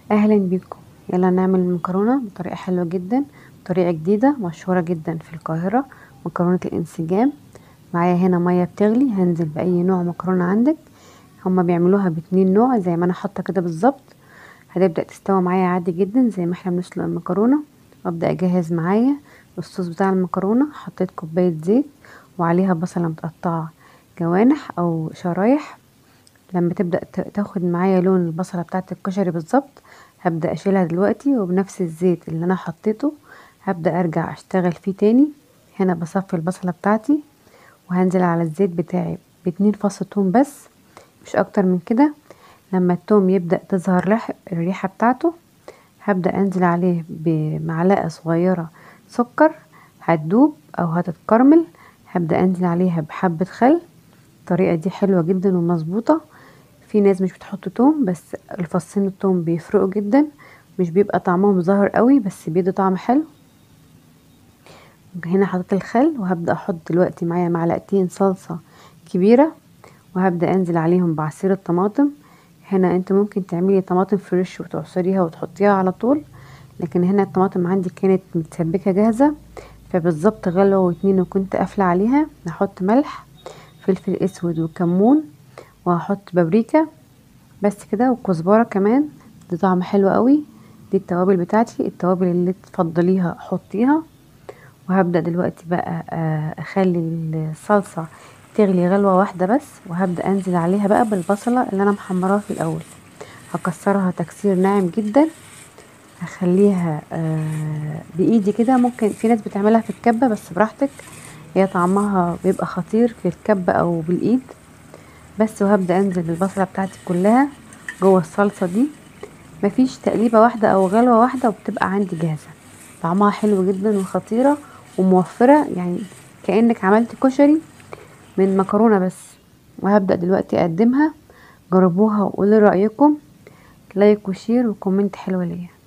اهلا بيكم يلا نعمل المكرونه بطريقه حلوه جدا طريقه جديده مشهوره جدا في القاهره مكرونه الانسجام معايا هنا ميه بتغلي هنزل باي نوع مكرونه عندك هما بيعملوها باتنين نوع زي ما انا حاطه كده بالظبط هتبدا تستوي معايا عادي جدا زي ما احنا بنسلق المكرونه وابدا اجهز معايا الصوص بتاع المكرونه حطيت كوبايه زيت وعليها بصله متقطعه جوانح او شرايح لما تبدا تاخد معايا لون البصله بتاعه الكشري بالظبط هبدا اشيلها دلوقتي وبنفس الزيت اللي انا حطيته هبدا ارجع اشتغل فيه تاني هنا بصفي البصله بتاعتي وهنزل على الزيت بتاعي باتنين فص توم بس مش اكتر من كده لما التوم يبدا تظهر الريحه بتاعته هبدا انزل عليه بمعلقه صغيره سكر هتدوب او هتتكرمل هبدا انزل عليها بحبه خل الطريقه دي حلوه جدا ومظبوطه في ناس مش بتحط توم بس الفصين التوم بيفرقوا جدا مش بيبقى طعمهم ظاهر قوي بس بيدوا طعم حلو هنا حطيت الخل وهبدا احط دلوقتي معايا معلقتين صلصه كبيره وهبدا انزل عليهم بعصير الطماطم هنا انت ممكن تعملي طماطم فريش وتعصريها وتحطيها على طول لكن هنا الطماطم عندي كانت متسبكه جاهزه فبالظبط غلوه واتنين وكنت قافله عليها هحط ملح فلفل اسود وكمون وهحط بابريكا بس كده وكزبره كمان دي طعم حلو قوي دي التوابل بتاعتي التوابل اللي تفضليها حطيها وهبدا دلوقتي بقى اخلي الصلصه تغلي غلوه واحده بس وهبدا انزل عليها بقى بالبصله اللي انا محمراها في الاول هكسرها تكسير ناعم جدا هخليها بايدي كده ممكن في ناس بتعملها في الكبه بس براحتك هي طعمها بيبقى خطير في الكبه او بالايد بس وهبدا انزل بالبصله بتاعتي كلها جوه الصلصه دي مفيش تقليبه واحده او غلوه واحده وبتبقى عندي جاهزه طعمها حلو جدا وخطيره وموفره يعني كانك عملتي كشري من مكرونه بس وهبدا دلوقتي اقدمها جربوها وقولوا رايكم لايك وشير وكومنت حلوه ليا